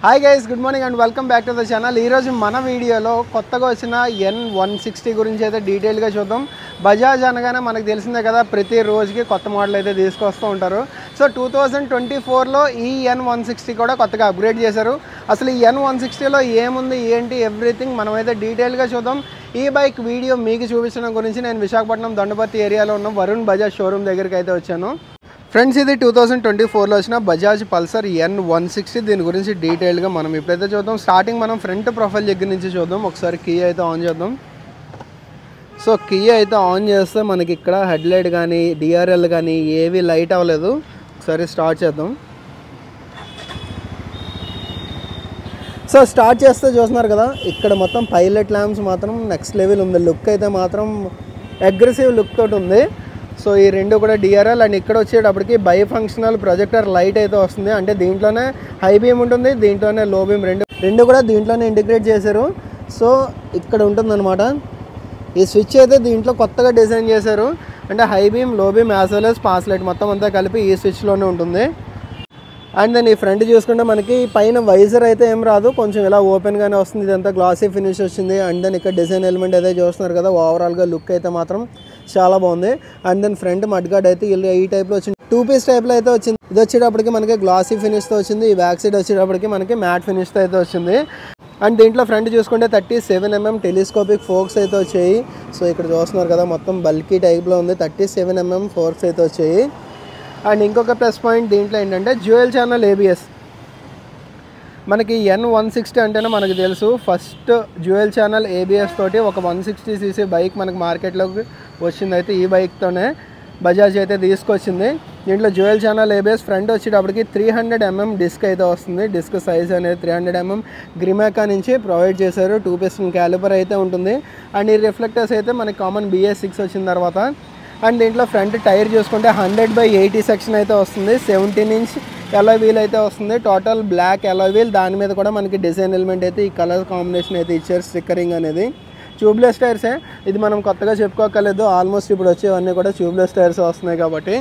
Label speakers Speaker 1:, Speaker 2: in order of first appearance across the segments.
Speaker 1: hi guys good morning and welcome back to the channel ఈరోజు మన వీడియోలో కొత్తగా వచ్చిన ఎన్ వన్ సిక్స్టీ గురించి అయితే డీటెయిల్గా చూద్దాం బజాజ్ అనగానే మనకు తెలిసిందే కదా ప్రతి రోజుకి కొత్త మోడల్ అయితే తీసుకొస్తూ ఉంటారు సో టూ థౌజండ్ ట్వంటీ ఫోర్లో ఈ ఎన్ వన్ సిక్స్టీ కూడా కొత్తగా అప్గ్రేడ్ చేశారు అసలు ఈ ఎన్ వన్ సిక్స్టీలో ఏముంది ఏంటి ఎవ్రీథింగ్ మనమైతే డీటెయిల్గా చూద్దాం ఈ బైక్ వీడియో మీకు చూపించడం గురించి నేను విశాఖపట్నం దండపర్తి ఏరియాలో ఉన్న వరుణ్ బజాజ్ షోరూమ్ దగ్గరికి అయితే వచ్చాను ఫ్రెండ్స్ ఇది టూ థౌజండ్ ట్వంటీ ఫోర్లో వచ్చిన Bajaj Pulsar N one sixty దీని గురించి డీటెయిల్గా మనం ఇప్పుడైతే చూద్దాం స్టార్టింగ్ మనం ఫ్రంట్ ప్రొఫైల్ దగ్గర నుంచి చూద్దాం ఒకసారి కీ అయితే ఆన్ చేద్దాం సో కీ అయితే ఆన్ చేస్తే మనకి ఇక్కడ హెడ్ లైట్ కానీ డిఆర్ఎల్ కానీ ఏవి లైట్ అవ్వలేదు ఒకసారి స్టార్ట్ చేద్దాం సో స్టార్ట్ చేస్తే చూస్తున్నారు కదా ఇక్కడ మొత్తం పైలట్ ల్యాంప్స్ మాత్రం నెక్స్ట్ లెవెల్ ఉంది లుక్ అయితే మాత్రం అగ్రెసివ్ లుక్ తోటి ఉంది సో ఈ రెండు కూడా డిఆర్ఎల్ అండ్ ఇక్కడ వచ్చేటప్పటికి బై ఫంక్షనల్ ప్రొజెక్టర్ లైట్ అయితే వస్తుంది అంటే దీంట్లోనే హై బీమ్ ఉంటుంది దీంట్లోనే లో బీమ్ రెండు రెండు కూడా దీంట్లోనే ఇంటిగ్రేట్ చేశారు సో ఇక్కడ ఉంటుందన్నమాట ఈ స్విచ్ అయితే దీంట్లో కొత్తగా డిజైన్ చేశారు అంటే high beam low beam as well as pass light మొత్తం అంతా కలిపి ఈ స్విచ్లోనే ఉంటుంది అండ్ దెన్ ఈ ఫ్రంట్ చూసుకుంటే మనకి పైన వైజర్ అయితే ఏం రాదు కొంచెం ఇలా ఓపెన్గానే వస్తుంది ఇదంతా గ్లాసీ ఫినిష్ వచ్చింది అండ్ దెన్ ఇక్కడ డిజైన్ ఎలిమెంట్ అయితే చూస్తున్నారు కదా ఓవరాల్గా లుక్ అయితే మాత్రం చాలా బాగుంది and then front mud guard అయితే ఇలా ఈ టైప్లో వచ్చింది టూ పీస్ టైప్లో అయితే వచ్చింది ఇది వచ్చేటప్పటికి మనకి గ్లాసీ ఫినిష్తో వచ్చింది ఈ బ్యాక్ సైడ్ వచ్చేటప్పటికి మనకి మ్యాట్ ఫినిష్తో అయితే వచ్చింది అండ్ దీంట్లో ఫ్రంట్ చూసుకుంటే thirty seven MM telescopic forks అయితే వచ్చాయి సో ఇక్కడ చూస్తున్నారు కదా మొత్తం బల్కీ టైప్లో ఉంది థర్టీ సెవెన్ ఎంఎం ఫోక్స్ అయితే వచ్చాయి అండ్ ఇంకొక ప్లస్ పాయింట్ దీంట్లో ఏంటంటే జ్యువెల్ ఛానల్ ఏబిఎస్ మనకి ఎన్ వన్ సిక్స్టీ అంటేనే మనకు తెలుసు ఫస్ట్ జ్యువెల్ ఛానల్ ఏబిఎస్ తోటి ఒక వన్ సిక్స్టీ సీసీ బైక్ మనకి మార్కెట్లోకి వచ్చింది అయితే ఈ బైక్తోనే బజాజ్ అయితే తీసుకొచ్చింది దీంట్లో జ్యువెల్ ఛానల్ ఏబిఎస్ ఫ్రంట్ వచ్చేటప్పటికి త్రీ హండ్రెడ్ ఎంఎం డిస్క్ అయితే వస్తుంది డిస్క్ సైజ్ అనేది త్రీ హండ్రెడ్ ఎంఎం గ్రిమాకా నుంచి ప్రొవైడ్ చేశారు టూ పిస్టన్ క్యాలిబర్ అయితే ఉంటుంది అండ్ ఈ రిఫ్లెక్టర్స్ అయితే మనకి కామన్ బిఎస్ సిక్స్ వచ్చిన తర్వాత అండ్ దీంట్లో ఫ్రంట్ టైర్ చూసుకుంటే హండ్రెడ్ బై ఎయిటీ సెక్షన్ అయితే వస్తుంది సెవెంటీన్ ఇంచ్ ఎలో వీల్ అయితే వస్తుంది టోటల్ బ్లాక్ ఎలో వీల్ దాని మీద కూడా మనకి డిజైన్ ఎలిమెంట్ అయితే ఈ కలర్ కాంబినేషన్ అయితే ఇచ్చారు స్టిక్కరింగ్ అనేది ట్యూబ్లెస్ టైర్సే ఇది మనం కొత్తగా చెప్పుకోకలేదు ఆల్మోస్ట్ ఇప్పుడు వచ్చేవన్నీ కూడా ట్యూబ్లెస్ టైర్స్ వస్తున్నాయి కాబట్టి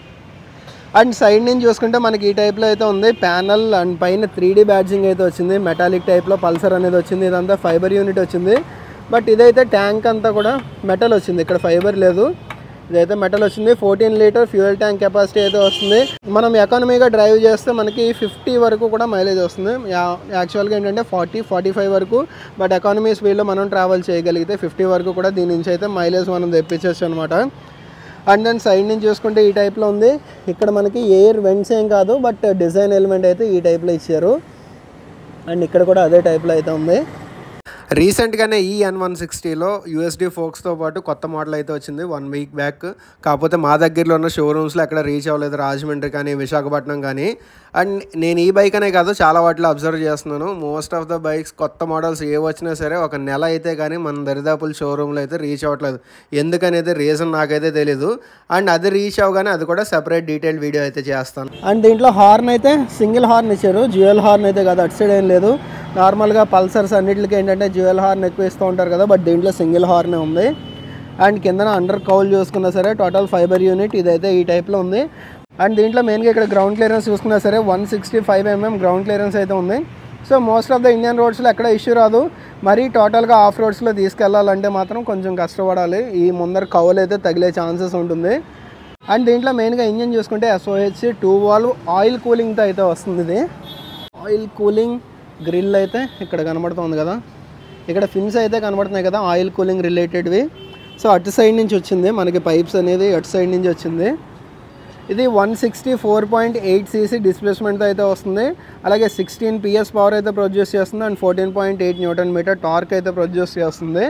Speaker 1: అండ్ సైడ్ నుంచి చూసుకుంటే మనకి ఈ టైప్లో అయితే ఉంది ప్యానల్ అండ్ పైన త్రీ డీ బ్యాడ్జింగ్ అయితే వచ్చింది మెటాలిక్ టైప్లో పల్సర్ అనేది వచ్చింది ఇదంతా ఫైబర్ యూనిట్ వచ్చింది బట్ ఇదైతే ట్యాంక్ అంతా కూడా మెటల్ వచ్చింది ఇక్కడ ఫైబర్ లేదు ఇదైతే మెటల్ వచ్చింది fourteen litre fuel tank capacity అయితే వస్తుంది మనం ఎకానమీగా డ్రైవ్ చేస్తే మనకి ఫిఫ్టీ వరకు కూడా మైలేజ్ వస్తుంది యా- యాక్చువల్గా ఏంటంటే ఫార్టీ ఫార్టీ ఫైవ్ వరకు బట్ ఎకానమీ స్పీడ్లో మనం ట్రావెల్ చేయగలిగితే ఫిఫ్టీ వరకు కూడా దీని నుంచి అయితే మైలేజ్ మనం తెప్పించవచ్చు అనమాట అండ్ దెన్ సైడ్ నుంచి చూసుకుంటే ఈ టైప్లో ఉంది ఇక్కడ మనకి ఎయిర్ వెంట్స్ ఏం కాదు బట్ డిజైన్ ఎలిమెంట్ అయితే ఈ టైప్లో ఇచ్చారు అండ్ ఇక్కడ కూడా అదే టైప్లో అయితే ఉంది రీసెంట్గానే ఈ ఎన్ వన్ సిక్స్టీలో యూఎస్డి ఫోక్స్తో పాటు కొత్త మోడల్ అయితే వచ్చింది వన్ వీక్ బ్యాక్ కాకపోతే మా దగ్గరలో ఉన్న షోరూమ్స్లో ఎక్కడ రీచ్ అవ్వలేదు రాజమండ్రి కానీ విశాఖపట్నం కానీ అండ్ నేను ఈ బైక్ అనే కాదు చాలా వాటిలో అబ్జర్వ్ చేస్తున్నాను మోస్ట్ ఆఫ్ ద బైక్స్ కొత్త మోడల్స్ ఏ వచ్చినా సరే ఒక నెల అయితే కానీ మన దరిదాపుల షోరూంలో అయితే రీచ్ అవ్వట్లేదు ఎందుకనేది రీజన్ నాకైతే తెలీదు అండ్ అది రీచ్ అవ్వగానే అది కూడా సెపరేట్ డీటెయిల్ వీడియో అయితే చేస్తాను అండ్ దీంట్లో హార్న్ అయితే సింగిల్ హార్న్ ఇచ్చారు జ్యువెల్ హార్న్ అయితే కాదు అటు సైడ్ ఏం లేదు నార్మల్గా పల్సర్స్ అన్నిటికి ఏంటంటే జ్యువెల్ హార్న్ ఎక్కువ ఇస్తూ ఉంటారు కదా బట్ దీంట్లో సింగిల్ హార్నే ఉంది అండ్ కిందన అండర్ కౌల్ చూసుకున్నా సరే టోటల్ ఫైబర్ యూనిట్ ఇదైతే ఈ టైప్లో ఉంది అండ్ దీంట్లో మెయిన్గా ఇక్కడ గ్రౌండ్ క్లియరెన్స్ చూసుకున్నా సరే one sixty five MM ground clearance అయితే ఉంది so most of the Indian రోడ్స్లో ఎక్కడ ఇష్యూ రాదు మరీ టోటల్గా ఆఫ్ రోడ్స్లో తీసుకెళ్లాలంటే మాత్రం కొంచెం కష్టపడాలి ఈ ముందర కౌలు అయితే తగిలే ఛాన్సెస్ ఉంటుంది అండ్ దీంట్లో మెయిన్గా ఇంజిన్ చూసుకుంటే ఎస్ఓహెచ్ టూ వాల్వ్ ఆయిల్ కూలింగ్తో అయితే వస్తుంది ఇది ఆయిల్ కూలింగ్ గ్రిల్ అయితే ఇక్కడ కనబడుతుంది కదా ఇక్కడ ఫిన్స్ అయితే కనబడుతున్నాయి కదా ఆయిల్ కూలింగ్ రిలేటెడ్వి సో అటు సైడ్ నుంచి వచ్చింది మనకి పైప్స్ అనేది అటు సైడ్ నుంచి వచ్చింది ఇది one sixty four point eight CC డిస్ప్లేస్మెంట్తో అయితే వస్తుంది అలాగే సిక్స్టీన్ పిఎస్ పవర్ అయితే ప్రొడ్యూస్ చేస్తుంది and fourteen point eight newton meter torque అయితే ప్రొడ్యూస్ చేస్తుంది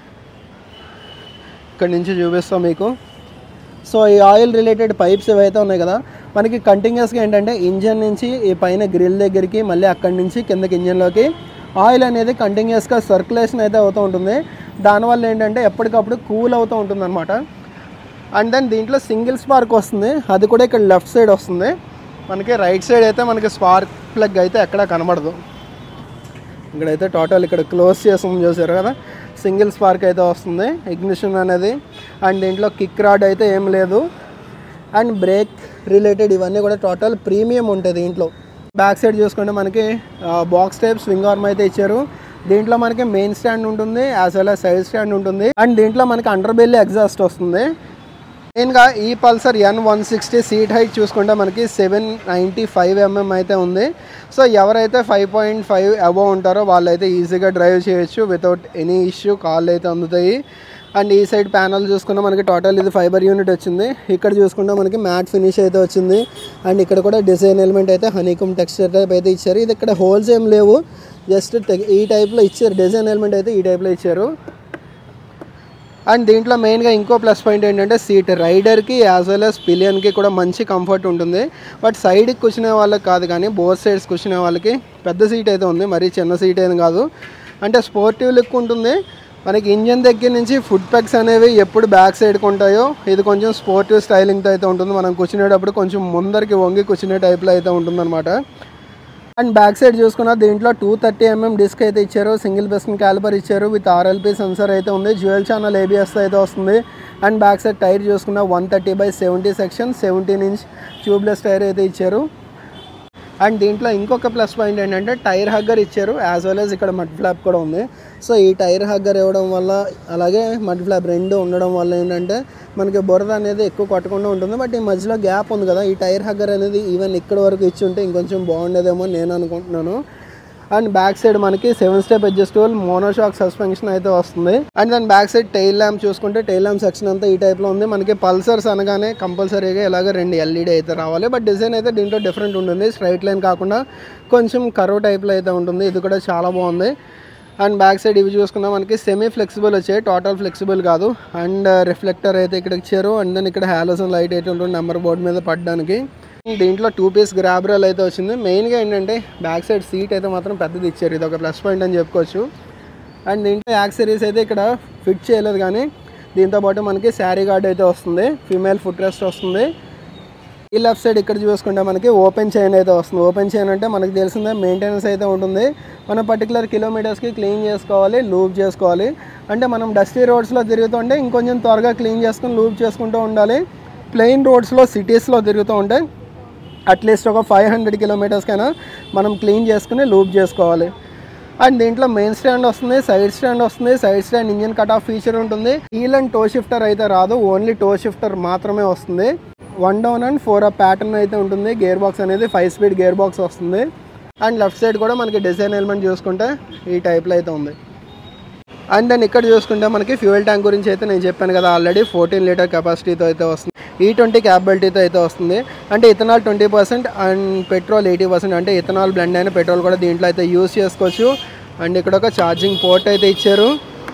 Speaker 1: ఇక్కడ నుంచి చూపిస్తాం మీకు సో ఈ ఆయిల్ రిలేటెడ్ పైప్స్ ఏవైతే ఉన్నాయి కదా మనకి కంటిన్యూస్గా ఏంటంటే ఇంజన్ నుంచి ఈ పైన గ్రిల్ దగ్గరికి మళ్ళీ అక్కడి నుంచి కిందకి ఇంజన్లోకి ఆయిల్ అనేది కంటిన్యూస్గా సర్క్యులేషన్ అయితే అవుతూ ఉంటుంది దానివల్ల ఏంటంటే ఎప్పటికప్పుడు కూల్ అవుతూ ఉంటుంది అనమాట అండ్ దెన్ దీంట్లో సింగిల్ స్పార్క్ వస్తుంది అది కూడా ఇక్కడ లెఫ్ట్ సైడ్ వస్తుంది మనకి రైట్ సైడ్ అయితే మనకి స్పార్క్ ప్లగ్ అయితే ఎక్కడ కనబడదు ఇక్కడైతే టోటల్ ఇక్కడ క్లోజ్ చేసాం చూసారు కదా సింగిల్ స్పార్క్ అయితే వస్తుంది ఇగ్నిషన్ అనేది అండ్ దీంట్లో కిక్ రాడ్ అయితే ఏం లేదు అండ్ బ్రేక్ రిలేటెడ్ ఇవన్నీ కూడా టోటల్ ప్రీమియం ఉంటుంది దీంట్లో బ్యాక్ సైడ్ చూసుకుంటే మనకి బాక్స్ టైప్ స్వింగ్ ఆర్మ్ అయితే ఇచ్చారు దీంట్లో మనకి మెయిన్ స్టాండ్ ఉంటుంది యాజ్ వెల్ సైడ్ స్టాండ్ ఉంటుంది అండ్ దీంట్లో మనకి అండర్ బెల్లి ఎగ్జాస్ట్ వస్తుంది మెయిన్గా ఈ Pulsar N one sixty seat height చూసుకుంటే మనకి సెవెన్ నైంటీ ఫైవ్ ఎంఎం అయితే ఉంది సో ఎవరైతే ఫైవ్ పాయింట్ ఫైవ్ అబోవ్ ఉంటారో వాళ్ళైతే ఈజీగా డ్రైవ్ చేయొచ్చు వితౌట్ ఎనీ ఇష్యూ కాళ్ళు అయితే అందుతాయి అండ్ ఈ సైడ్ ప్యానల్ చూసుకుంటే మనకి టోటల్ ఇది ఫైబర్ యూనిట్ వచ్చింది ఇక్కడ చూసుకుంటే మనకి మ్యాట్ ఫినిష్ అయితే వచ్చింది అండ్ ఇక్కడ కూడా డిజైన్ ఎలిమెంట్ అయితే హనీకమ్ టెక్స్చర్ టైప్ అయితే ఇచ్చారు ఇది ఇక్కడ హోల్స్ ఏం లేవు జస్ట్ ఈ టైప్లో ఇచ్చారు డిజైన్ ఎలిమెంట్ అయితే ఈ టైప్లో ఇచ్చారు అండ్ దీంట్లో మెయిన్గా ఇంకో ప్లస్ పాయింట్ ఏంటంటే సీట్ రైడర్కి యాజ్ వెల్ as పిలియన్కి కూడా మంచి కంఫర్ట్ ఉంటుంది బట్ సైడ్కి కూర్చునే వాళ్ళకి కాదు కానీ బోత్ సైడ్స్ కూర్చునే వాళ్ళకి పెద్ద సీట్ అయితే ఉంది మరీ చిన్న సీట్ ఏం కాదు అంటే స్పోర్టివ్ లుక్ ఉంటుంది మనకి ఇంజన్ దగ్గర నుంచి ఫుడ్ ప్యాక్స్ అనేవి ఎప్పుడు బ్యాక్ సైడ్కి ఉంటాయో ఇది కొంచెం స్పోర్టివ్ స్టైలింగ్తో అయితే ఉంటుంది మనం కూర్చునేటప్పుడు కొంచెం ముందరికి వంగి కూర్చునే టైప్లో అయితే ఉంటుందన్నమాట అండ్ బ్యాక్ సైడ్ చూసుకున్న దీంట్లో టూ థర్టీ ఎంఎం డిస్క్ అయితే ఇచ్చారు సింగిల్ బెస్కిన్ క్యాలిపర్ ఇచ్చారు విత్ ఆర్ఎల్పి సెన్సర్ అయితే ఉంది జ్యువెల్ ఛానల్ ఏబిఎస్ అయితే వస్తుంది అండ్ బ్యాక్ సైడ్ టైర్ చూసుకున్న one thirty by seventy section seventeen inch tubeless tyre అయితే ఇచ్చారు అండ్ దీంట్లో ఇంకొక ప్లస్ పాయింట్ ఏంటంటే టైర్ హగ్గర్ ఇచ్చారు యాజ్ వెల్ యాజ్ ఇక్కడ మడ్ ఫ్లాప్ కూడా ఉంది సో ఈ టైర్ హగ్గర్ ఇవ్వడం వల్ల అలాగే మడ్ ఫ్లాప్ రెండు ఉండడం వల్ల ఏంటంటే మనకి బురద అనేది ఎక్కువ కొట్టకుండా ఉంటుంది బట్ ఈ మధ్యలో గ్యాప్ ఉంది కదా ఈ టైర్ హగ్గర్ అనేది ఈవెన్ ఇక్కడ వరకు ఇచ్చి ఉంటే ఇంకొంచెం బాగుండేదేమో అని నేను అనుకుంటున్నాను అండ్ బ్యాక్ సైడ్ మనకి seven step adjustable monoshock suspension అయితే వస్తుంది అండ్ దాని బ్యాక్ సైడ్ టైల్ ల్యాంప్ చూసుకుంటే టైల్ ల్యాంప్ సెక్షన్ అంతా ఈ టైప్లో ఉంది మనకి పల్సర్స్ అనగానే కంపల్సరీగా ఇలాగ రెండు ఎల్ఈడి అయితే రావాలి బట్ డిజైన్ అయితే దీంట్లో డిఫరెంట్ ఉంటుంది స్ట్రైట్ లైన్ కాకుండా కొంచెం కర్వ్ టైప్లో అయితే ఉంటుంది ఇది కూడా చాలా బాగుంది అండ్ బ్యాక్ సైడ్ ఇవి చూసుకున్నా మనకి సెమీ ఫ్లెక్సిబుల్ వచ్చాయి టోటల్ ఫ్లెక్సిబుల్ కాదు అండ్ రిఫ్లెక్టర్ అయితే ఇక్కడ ఇచ్చారు అండ్ దెన్ ఇక్కడ హాలోసన్ లైట్ అయితే ఉంటుంది నెంబర్ బోర్డ్ మీద పడడానికి దీంట్లో టూ పీస్ గ్రాబ్రల్ అయితే వచ్చింది మెయిన్గా ఏంటంటే బ్యాక్ సైడ్ సీట్ అయితే మాత్రం పెద్దది ఇచ్చారు ఇది ఒక ప్లస్ పాయింట్ అని చెప్పుకోవచ్చు అండ్ దీంట్లో యాక్సరీస్ అయితే ఇక్కడ ఫిట్ చేయలేదు కానీ దీంతో పాటు మనకి శారీ గార్డ్ అయితే వస్తుంది ఫీమేల్ ఫుట్ రెస్ట్ వస్తుంది ఈ లెఫ్ట్ సైడ్ ఇక్కడ చూసుకుంటే మనకి ఓపెన్ చైన్ అయితే వస్తుంది ఓపెన్ చైన్ అంటే మనకి తెలిసిందే మెయింటెనెన్స్ అయితే ఉంటుంది మనం పర్టికులర్ కిలోమీటర్స్కి క్లీన్ చేసుకోవాలి లూప్ చేసుకోవాలి అంటే మనం డస్టీ రోడ్స్లో తిరుగుతుంటే ఇంకొంచెం త్వరగా క్లీన్ చేసుకుని లూప్ చేసుకుంటూ ఉండాలి ప్లెయిన్ రోడ్స్లో సిటీస్లో తిరుగుతూ ఉంటే అట్లీస్ట్ ఒక ఫైవ్ హండ్రెడ్ కిలోమీటర్స్కైనా మనం క్లీన్ చేసుకుని లూప్ చేసుకోవాలి అండ్ దీంట్లో మెయిన్ స్టాండ్ వస్తుంది సైడ్ స్టాండ్ వస్తుంది side stand engine cut off feature ఉంటుంది హీల్ అండ్ టో షిఫ్టర్ అయితే రాదు ఓన్లీ టో షిఫ్టర్ మాత్రమే వస్తుంది one down and four up pattern అయితే ఉంటుంది గేర్ బాక్స్ అనేది ఫైవ్ స్పీడ్ గేర్ బాక్స్ వస్తుంది అండ్ లెఫ్ట్ సైడ్ కూడా మనకి డిజైన్ ఎలిమెంట్ చూసుకుంటే ఈ టైప్లో అయితే ఉంది అండ్ దెన్ ఇక్కడ చూసుకుంటే మనకి ఫ్యూయల్ ట్యాంక్ గురించి అయితే నేను చెప్పాను కదా ఆల్రెడీ ఫోర్టీన్ లీటర్ కెపాసిటీతో అయితే వస్తుంది ఈ ట్వంటీ క్యాపబిలిటీతో అయితే వస్తుంది అంటే ethanol twenty percent and petrol eighty percent అంటే ఇథనాల్ బ్లెండ్ అయిన పెట్రోల్ కూడా దీంట్లో అయితే యూస్ చేసుకోవచ్చు అండ్ ఇక్కడ ఒక ఛార్జింగ్ పోర్ట్ అయితే ఇచ్చారు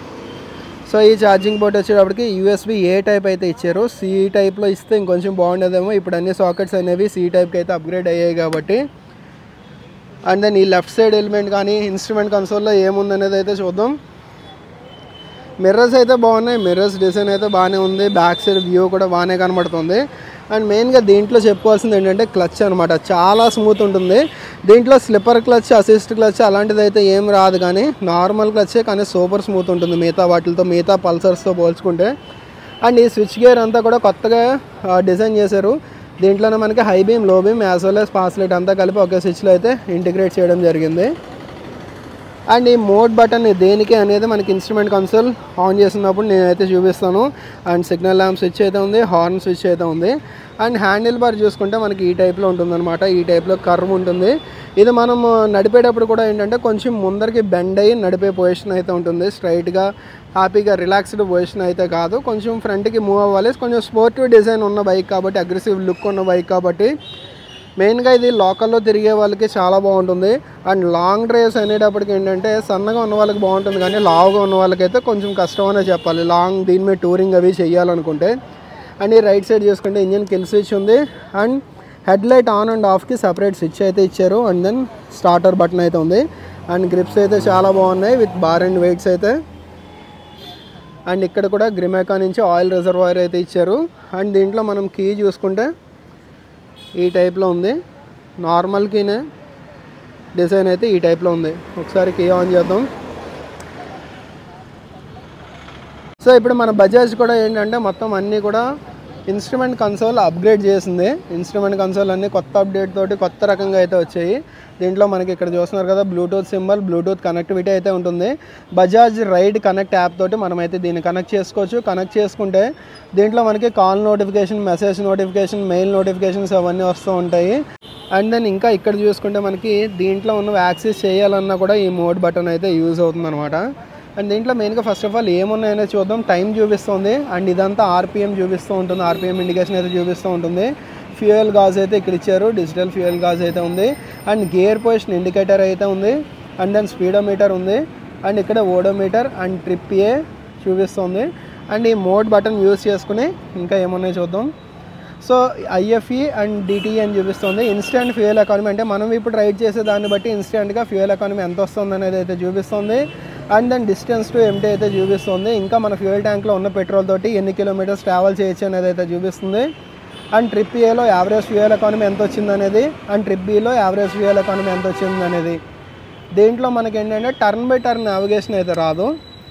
Speaker 1: సో ఈ ఛార్జింగ్ పోర్ట్ వచ్చేటప్పటికి యూఎస్బి ఏ టైప్ అయితే ఇచ్చారు సి టైప్లో ఇస్తే ఇంకొంచెం బాగుండేదేమో ఇప్పుడు అన్ని సాకెట్స్ అనేవి సి టైప్కి అయితే అప్గ్రేడ్ అయ్యాయి కాబట్టి అండ్ దెన్ ఈ లెఫ్ట్ సైడ్ ఎలిమెంట్ కానీ ఇన్స్ట్రుమెంట్ కన్సోల్లో ఏముందనేది అయితే చూద్దాం మిర్రర్స్ అయితే బాగున్నాయి మిర్రర్స్ డిజైన్ అయితే బాగానే ఉంది బ్యాక్ సైడ్ వ్యూ కూడా బాగానే కనబడుతుంది అండ్ మెయిన్గా దీంట్లో చెప్పుకోవాల్సింది ఏంటంటే క్లచ్ అనమాట చాలా స్మూత్ ఉంటుంది దీంట్లో స్లిప్పర్ క్లచ్ అసిస్ట్ క్లచ్ అలాంటిది అయితే ఏం రాదు కానీ నార్మల్ క్లచ్చే కానీ సూపర్ స్మూత్ ఉంటుంది మిగతా వాటితో మిగతా పల్సర్స్తో పోల్చుకుంటే అండ్ ఈ స్విచ్ గేర్ అంతా కూడా కొత్తగా డిజైన్ చేశారు దీంట్లోనే మనకి high beam low beam as well as pass light అంతా కలిపి ఒకే స్విచ్లో అయితే ఇంటిగ్రేట్ చేయడం జరిగింది అండ్ ఈ మోడ్ బటన్ దేనికి అనేది మనకి ఇన్స్ట్రుమెంట్ కన్సోల్ ఆన్ చేసినప్పుడు నేనైతే చూపిస్తాను అండ్ సిగ్నల్ ల్యాంప్ స్విచ్ అయితే ఉంది హార్న్ స్విచ్ అయితే ఉంది అండ్ హ్యాండిల్ బార్ చూసుకుంటే మనకి ఈ టైప్లో ఉంటుందన్నమాట ఈ టైప్లో కర్వ్ ఉంటుంది ఇది మనం నడిపేటప్పుడు కూడా ఏంటంటే కొంచెం ముందరికి బెండ్ అయ్యి నడిపే పొజిషన్ అయితే ఉంటుంది స్ట్రైట్గా హ్యాపీగా రిలాక్స్డ్ పొజిషన్ అయితే కాదు కొంచెం ఫ్రంట్కి మూవ్ అవ్వాలి కొంచెం స్పోర్టివ్ డిజైన్ ఉన్న బైక్ కాబట్టి అగ్రెసివ్ లుక్ ఉన్న బైక్ కాబట్టి మెయిన్గా ఇది లోకల్లో తిరిగే వాళ్ళకి చాలా బాగుంటుంది అండ్ లాంగ్ డ్రైవ్స్ అనేటప్పటికి ఏంటంటే సన్నగా ఉన్న వాళ్ళకి బాగుంటుంది కానీ లావుగా ఉన్న వాళ్ళకైతే కొంచెం కష్టం అనే చెప్పాలి లాంగ్ దీని మీద టూరింగ్ అవి చేయాలనుకుంటే అండ్ ఈ రైట్ సైడ్ చూసుకుంటే ఇంజిన్ కిల్ స్విచ్ ఉంది and head light on and ఆఫ్కి సపరేట్ స్విచ్ అయితే ఇచ్చారు అండ్ దెన్ స్టార్టర్ బటన్ అయితే ఉంది అండ్ గ్రిప్స్ అయితే చాలా బాగున్నాయి విత్ బార్ అండ్ వెయిట్స్ అయితే అండ్ ఇక్కడ కూడా గ్రిమెకా నుంచి ఆయిల్ రిజర్వాయర్ అయితే ఇచ్చారు అండ్ దీంట్లో మనం కీ చూసుకుంటే ఈ టైప్లో ఉంది నార్మల్ కీనే డిజైన్ అయితే ఈ టైప్లో ఉంది ఒకసారి కీ ఆన్ చేద్దాం సో ఇప్పుడు మన బజాజ్ కూడా ఏంటంటే మొత్తం అన్నీ కూడా ఇన్స్ట్రుమెంట్ కన్సోల్ అప్గ్రేడ్ చేసింది ఇన్స్ట్రుమెంట్ కన్సోల్ అన్ని కొత్త అప్డేట్ తోటి కొత్త రకంగా అయితే వచ్చాయి దీంట్లో మనకి ఇక్కడ చూస్తున్నారు కదా బ్లూటూత్ సింబల్ బ్లూటూత్ కనెక్టివిటీ అయితే ఉంటుంది బజాజ్ రైడ్ కనెక్ట్ యాప్ తోటి మనమైతే దీన్ని కనెక్ట్ చేసుకోవచ్చు కనెక్ట్ చేసుకుంటే దీంట్లో మనకి call notification message notification mail notifications అవన్నీ వస్తూ ఉంటాయి అండ్ దెన్ ఇంకా ఇక్కడ చూసుకుంటే మనకి దీంట్లో ఉన్న యాక్సెస్ చేయాలన్నా కూడా ఈ మోడ్ బటన్ అయితే యూజ్ అవుతుంది అనమాట అండ్ దీంట్లో మెయిన్గా ఫస్ట్ ఆఫ్ ఆల్ ఏమున్నాయనే చూద్దాం టైం చూపిస్తుంది అండ్ ఇదంతా ఆర్పిఎం చూపిస్తూ ఉంటుంది ఆర్పిఎం ఇండికేషన్ అయితే చూపిస్తూ ఉంటుంది ఫ్యూయల్ గాజ్ అయితే ఇక్కడ ఇచ్చారు డిజిటల్ ఫ్యూయల్ గాజ్ అయితే ఉంది అండ్ గేర్ పొజిషన్ ఇండికేటర్ అయితే ఉంది అండ్ దెన్ స్పీడోమీటర్ ఉంది అండ్ ఇక్కడ ఓడోమీటర్ అండ్ ట్రిప్ ఏ చూపిస్తుంది అండ్ ఈ మోడ్ బటన్ యూస్ చేసుకుని ఇంకా ఏమున్నాయో చూద్దాం సో ఐఎఫ్ఈ అండ్ డిటిఈ అని చూపిస్తుంది ఇన్స్టెంట్ ఫ్యూయల్ ఎకానమీ అంటే మనం ఇప్పుడు రైడ్ చేసే దాన్ని బట్టి ఇన్స్టెంట్గా ఫ్యూయల్ ఎకానమీ ఎంత వస్తుంది అనేది అయితే చూపిస్తుంది and then distance to empty అయితే చూపిస్తుంది ఇంకా మన ఫ్యూయల్ ట్యాంక్లో ఉన్న పెట్రోల్ తోటి ఎన్ని కిలోమీటర్స్ ట్రావెల్ చేయొచ్చు అనేది అయితే చూపిస్తుంది అండ్ ట్రిప్ ఏలో యావరేజ్ ఫ్యూయల్ ఎకానమీ ఎంత వచ్చింది అనేది అండ్ ట్రిప్ బిలో యావరేజ్ ఫ్యూయల్ ఎకానమీ ఎంత వచ్చింది అనేది దీంట్లో మనకి ఏంటంటే టర్న్ బై టర్న్ నావిగేషన్ అయితే రాదు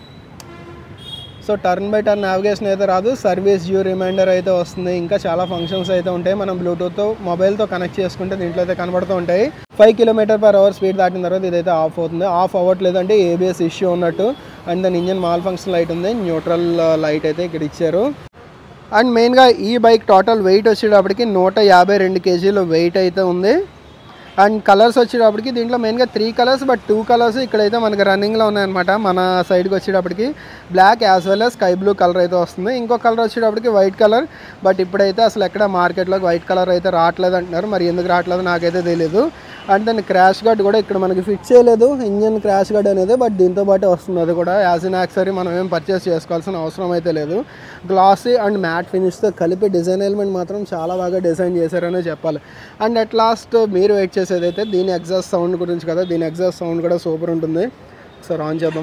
Speaker 1: so turn by turn navigation అయితే రాదు సర్వీస్ డ్యూ రిమైండర్ అయితే వస్తుంది ఇంకా చాలా ఫంక్షన్స్ అయితే ఉంటాయి మనం బ్లూటూత్తో మొబైల్తో కనెక్ట్ చేసుకుంటే దీంట్లో అయితే కనబడుతూ ఉంటాయి five kilometer per hour speed దాటిన తర్వాత ఇదైతే ఆఫ్ అవుతుంది ఆఫ్ అవ్వట్లేదు అంటే ఏబిఎస్ ఇష్యూ ఉన్నట్టు అండ్ దాని ఇంజన్ మాల్ ఫంక్షన్ లైట్ ఉంది న్యూట్రల్ లైట్ అయితే ఇక్కడ ఇచ్చారు అండ్ మెయిన్గా ఈ బైక్ టోటల్ వెయిట్ వచ్చేటప్పటికి నూట యాభై రెండు కేజీలు వెయిట్ అయితే ఉంది అండ్ కలర్స్ వచ్చేటప్పటికి దీంట్లో మెయిన్గా three colours but two colours ఇక్కడైతే మనకి రన్నింగ్లో ఉన్నాయన్నమాట మన సైడ్కి వచ్చేటప్పటికి black as well as sky blue colour అయితే వస్తుంది ఇంకో కలర్ వచ్చేటప్పటికి వైట్ కలర్ బట్ ఇప్పుడైతే అసలు ఎక్కడ మార్కెట్లోకి వైట్ కలర్ అయితే రావట్లేదు అంటున్నారు మరి ఎందుకు రావట్లేదు నాకైతే తెలియదు అండ్ దాని క్రాష్ గార్డ్ కూడా ఇక్కడ మనకి ఫిట్ చేయలేదు ఇంజన్ క్రాష్ గార్డ్ అనేది బట్ దీంతో పాటు వస్తుంది అది కూడా యాజ్ ఇన్ యాక్సరీ మనం ఏం పర్చేస్ చేసుకోవాల్సిన అవసరం అయితే లేదు గ్లాసీ అండ్ మ్యాట్ ఫినిష్తో కలిపి డిజైన్ ఎలిమెంట్ మాత్రం చాలా బాగా డిజైన్ చేశారనే చెప్పాలి అండ్ అట్ లాస్ట్ మీరు వెయిట్ చేసేది అయితే దీని ఎగ్జాస్ట్ సౌండ్ గురించి కదా దీని ఎగ్జాస్ట్ సౌండ్ కూడా సూపర్ ఉంటుంది సార్ ఆన్ చేద్దాం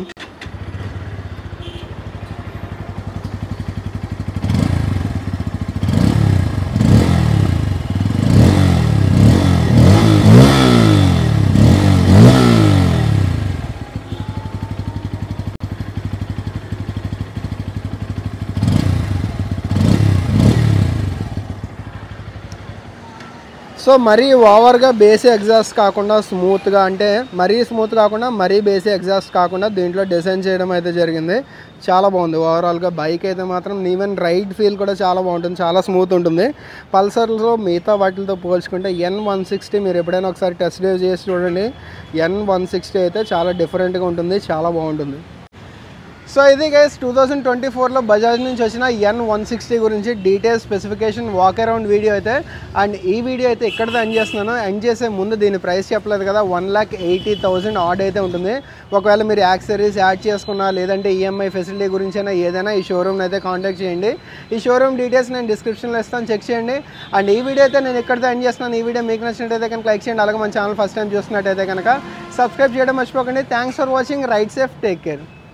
Speaker 1: సో మరీ ఓవర్గా బేసీ ఎగ్జాస్ట్ కాకుండా స్మూత్గా అంటే మరీ స్మూత్ కాకుండా మరీ బేసీ ఎగ్జాస్ట్ కాకుండా దీంట్లో డిజైన్ చేయడం అయితే జరిగింది చాలా బాగుంది ఓవరాల్గా బైక్ అయితే మాత్రం ఈవెన్ రైడ్ ఫీల్ కూడా చాలా బాగుంటుంది చాలా స్మూత్ ఉంటుంది పల్సర్లో మిగతా వాటితో పోల్చుకుంటే ఎన్ వన్ సిక్స్టీ మీరు ఎప్పుడైనా ఒకసారి టెస్ట్ డ్రైవ్ చేసి చూడండి ఎన్ వన్ సిక్స్టీ అయితే చాలా డిఫరెంట్గా ఉంటుంది చాలా బాగుంటుంది సో ఇది గైస్ టూ థౌజండ్ ట్వంటీ ఫోర్లో బజాజ్ నుంచి వచ్చిన ఎన్ వన్ సిక్స్టీ గురించి detail specification walk around video అయితే అండ్ ఈ వీడియో అయితే ఇక్కడితో ఎండ్ చేస్తున్నాను ఎండ్ చేసే ముందు దీని ప్రైస్ చెప్పలేదు కదా వన్ ల్యాక్ ఎయిటీ థౌసండ్ ఆర్డ్ అయితే ఉంటుంది ఒకవేళ మీరు యాక్సరీస్ యాడ్ చేసుకున్నా లేదంటే ఈఎంఐ ఫెసిలిటీ గురించి అయినా ఏదైనా ఈ షోరూమ్ అయితే కాంటాక్ట్ చేయండి ఈ షోరూమ్ డీటెయిల్స్ నేను డిస్క్రిప్షన్లో ఇస్తాను చెక్ చేయండి అండ్ ఈ వీడియో అయితే నేను ఇక్కడితో ఎండ్ చేస్తున్నాను ఈ వీడియో మీకు నచ్చినట్టయితే కనుక లైక్ చేయండి అలాగే మన ఛానల్ ఫస్ట్ టైం చూస్తున్నట్టయితే కనుక సబ్స్క్రైబ్ చేయడం మర్చిపోకండి thanks for watching ride safe take care